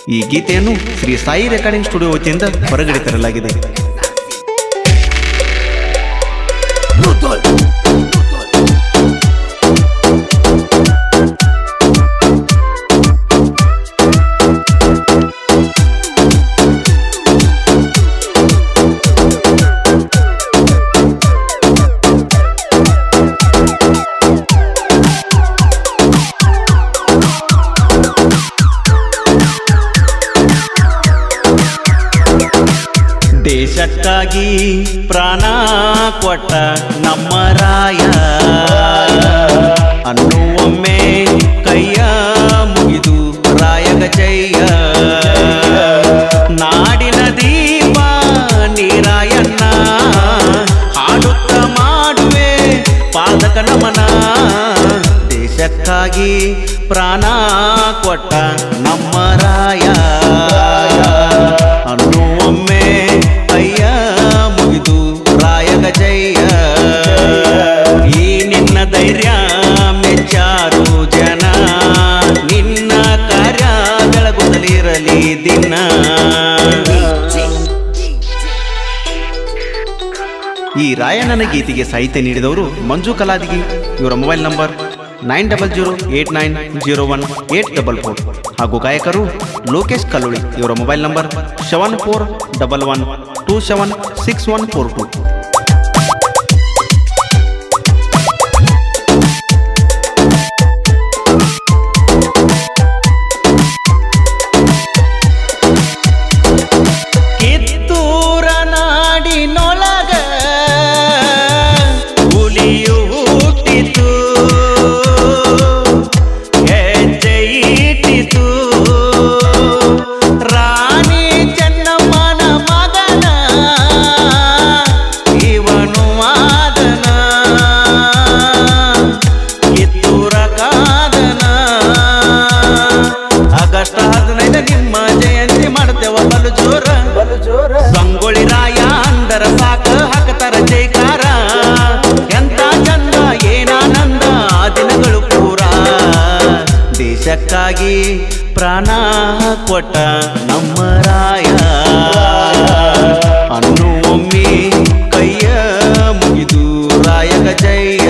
ಈ ಗೀತೆಯನ್ನು Shri Sai recording studio ವತಿಯಿಂದ ಹೊರಗಡೆ ತರಲಾಗಿದೆ ದೇಶಕ್ಕಾಗಿ ಪ್ರಾಣ ಕೊಟ್ಟ ನಮ್ಮ ರಾಯ ಅನ್ನುವೊಮ್ಮೆ ಕೈಯ ಮುಗಿದು ರಾಯಗ ಜಯ ನಾಡಿನ ದೀಪ ನೀರಾಯಣ್ಣ ಹಾಡುತ್ತ ಮಾಡುವೆ ಪಾದಕ ನಮನ ದೇಶಕ್ಕಾಗಿ ಪ್ರಾಣ ಕೊಟ್ಟ ನಮ್ಮ ರಾಯ ಅನ್ನುವೊಮ್ಮೆ ಕೈಯ ಮುಗಿದು ರಾಯಗ ಜಯ ಈ ನಿನ್ನ ಧೈರ್ಯ ಮೆಚ್ಚಾರು ಜನ ನಿನ್ನ ಕಾರ್ಯ ಬೆಳಗುತ್ತಲಿರಲಿ ದಿನ ಈ ರಾಯಣ್ಣನ ಗೀತೆಗೆ ಸಾಹಿತ್ಯ ನೀಡಿದವರು ಮಂಜು ಕಲಾದಿಗಿ ಇವರ mobile number nine double zero eight nine zero one eight double four ಹಾಗೂ ಗಾಯಕರು ಲೋಕೇಶ್ ಕಲ್ಲೋಳಿ ಇವರ mobile number seven four double one two seven six one four two ಕಿತ್ತೂರ ನಾಡಿನೊಳಗ ಹುಲಿಯು ಹುಟ್ಟಿತು ಹೆಜ್ಜೆ ಇಟ್ಟಿತು ರಾಣಿ ಚೆನ್ನಮ್ಮನ ಮಗನ ಇವನು ಆದನ ಕಿತ್ತೂರ ಕಾದನ ಆಗಸ್ಟ್ ಹದಿನೈದು ನಿಮ್ಮ ಜಯಂತಿ ಮಾಡ್ತೇವ ಬಲು ಜೋರ ಬಲು ಜೋರ ಸಂಗೊಳ್ಳಿ ರಾಯ ಅಂದರ ಸಾಕ ಹಾಕತರ ಜೈಕಾರ ಎಂತ ಚಂದ ಏನಾನಂದ ಆ ದಿನಗಳು ಪೂರ ದೇಶಕ್ಕಾಗಿ ಪ್ರಾಣ ಕೊಟ್ಟ ನಮ್ಮ ರಾಯ ಅನ್ನುವೊಮ್ಮೆ ಕೈಯ ಮುಗಿದು ರಾಯಗ ಜಯ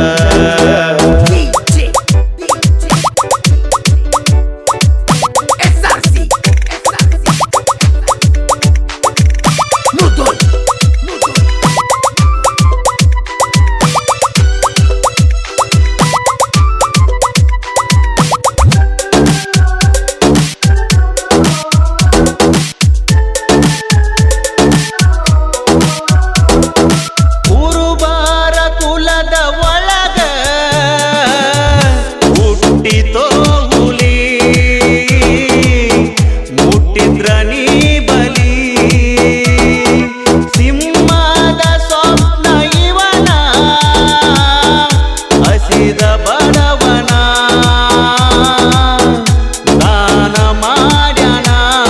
ಕುರುಬಾರ ಕುಲದ ಒಳಗ ಹುಟ್ಟಿತೋ ಹುಲಿ ಮುಟ್ಟಿದ್ರ ನೀ ಬಲಿ ಸಿಂಹದ ಸ್ವಪ್ನ ಇವನ ಹಸಿದ ಬಡವನ ದಾನ ಮಾಡ್ಯಾನ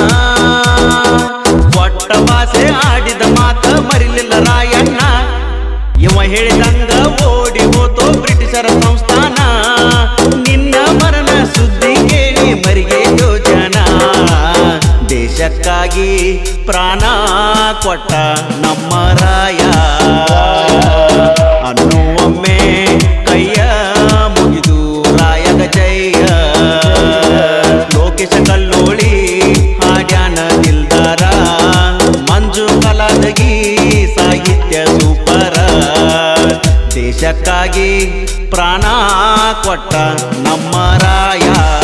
ಕೊಟ್ಟ ಭಾಷೆ ಆಡಿದ ಮಾತ ಮರಿಲಿಲ್ಲ ರಾಯಣ್ಣ ಇವ ಹೇಳಿದಂಗ ಓಡಿ ಹೋತೋ ಬ್ರಿಟಿಷರ ಸಂಸ್ಥಾನ ನಿನ್ನ ಮರಣ ಸುದ್ದಿ ಕೇಳಿ ಮರಿಗೆ ಯೋಜನ ದೇಶಕ್ಕಾಗಿ ಪ್ರಾಣ ಕೊಟ್ಟ ನಮ್ಮ ರಾಯ ಅನ್ನುವೊಮ್ಮೆ ಕೈಯ ಮುಗಿದು ರಾಯಗ ಜಯ ಲೋಕೇಶ ಕಲ್ಲೋಳಿ ಹಾಡ್ಯಾನ ದಿಲ್ದಾರ ಮಂಜು ಕಲಾದಗಿ ಸಾಹಿತ್ಯ ಸೂಪರ ದೇಶಕ್ಕಾಗಿ ಪ್ರಾಣ ಕೊಟ್ಟ ನಮ್ಮ ರಾಯ